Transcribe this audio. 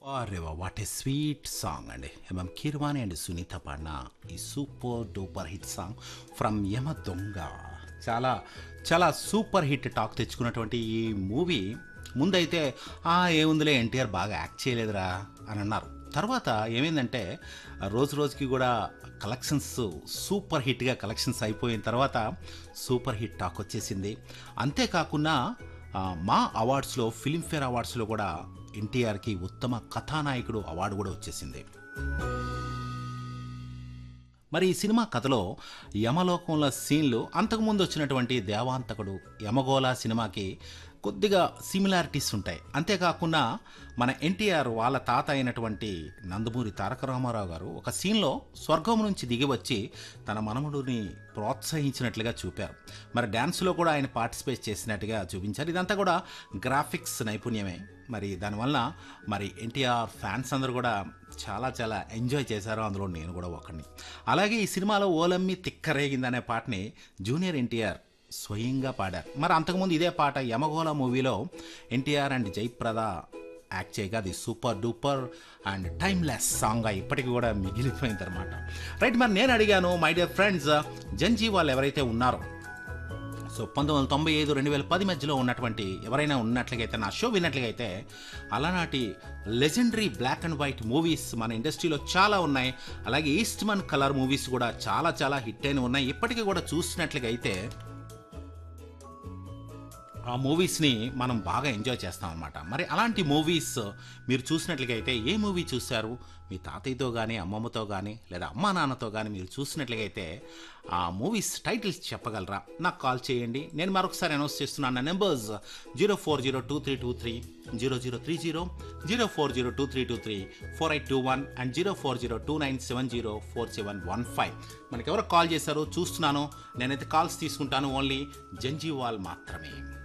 అరే what a sweet song అండి MM Keeravani and Sunitha పాడిన ఈ super duper hit song from Yamadonga చాలా చాలా సూపర్ హిట్ టాక్ తెచ్చుకున్నటువంటి ఈ మూవీ ముందైతే ఆ ఏముందిలే ఎన్టీఆర్ బాగా యాక్ట్ చేయలేదురా అని అన్నారు తర్వాత ఏమైందంటే రోజు రోజుకి కూడా కలెక్షన్స్ సూపర్ హిట్గా కలెక్షన్స్ అయిపోయిన తర్వాత సూపర్ హిట్ టాక్ వచ్చేసింది అంతేకాకుండా ఆ, మా అవార్డ్స్లో ఫిలింఫేర్ అవార్డ్స్లో కూడా ఎన్టీఆర్కి ఉత్తమ కథానాయకుడు అవార్డు కూడా వచ్చేసింది మరి ఈ సినిమా కథలో యమలోకంలో సీన్లు అంతకుముందు వచ్చినటువంటి దేవాంతకుడు యమగోళ సినిమాకి కొద్దిగా సిమిలారిటీస్ ఉంటాయి అంతేకాకుండా మన ఎన్టీఆర్ వాళ్ళ తాత అయినటువంటి నందమూరి తారక రామారావు గారు ఒక సీన్లో స్వర్గం నుంచి దిగి వచ్చి తన మనముడిని ప్రోత్సహించినట్లుగా చూపారు మరి డ్యాన్స్లో కూడా ఆయన పార్టిసిపేట్ చేసినట్టుగా చూపించారు ఇదంతా కూడా గ్రాఫిక్స్ నైపుణ్యమే మరి దానివల్ల మరి ఎన్టీఆర్ ఫ్యాన్స్ అందరూ కూడా చాలా చాలా ఎంజాయ్ చేశారు అందులో నేను కూడా ఒకడిని అలాగే ఈ సినిమాలో ఓలమ్మి తిక్కరేగిందనే పాటని జూనియర్ ఎన్టీఆర్ స్వయంగా పాడారు మరి అంతకుముందు ఇదే పాట యమగోళ మూవీలో ఎన్టీఆర్ అండ్ జయప్రద యాక్ట్ చేయగా అది సూపర్ డూపర్ అండ్ టైమ్లెస్ సాంగ్గా ఇప్పటికీ కూడా మిగిలిపోయింది అనమాట రైట్ మరి నేను అడిగాను మై డియర్ ఫ్రెండ్స్ జంజీ వాళ్ళు ఎవరైతే ఉన్నారో సో పంతొమ్మిది వందల తొంభై ఐదు రెండు వేల పది మధ్యలో ఉన్నటువంటి ఎవరైనా ఉన్నట్లయితే నా షో విన్నట్లయితే అలానాటి legendary black and white movies మన ఇండస్ట్రీలో చాలా ఉన్నాయి అలాగే ఈస్ట్మన్ కలర్ మూవీస్ కూడా చాలా చాలా హిట్ అయిన ఉన్నాయి ఇప్పటికీ కూడా చూసినట్లుగా అయితే ఆ మూవీస్ని మనం బాగా ఎంజాయ్ చేస్తాం అనమాట మరి అలాంటి మూవీస్ మీరు చూసినట్లుగా అయితే ఏ మూవీ చూశారు మీ తాతయ్యతో కానీ అమ్మమ్మతో కానీ లేదా అమ్మా నాన్నతో కానీ మీరు చూసినట్లుగా అయితే ఆ మూవీస్ టైటిల్స్ చెప్పగలరా నాకు కాల్ చేయండి నేను మరొకసారి అనౌన్స్ చేస్తున్నాను నా numbers zero four zero two three two three zero zero three zero zero four zero two three two three four eight two one and zero four zero two nine seven zero four seven one five మనకి ఎవరు call చేశారో చూస్తున్నాను నేనైతే calls తీసుకుంటాను only జంజీవాల్ మాత్రమే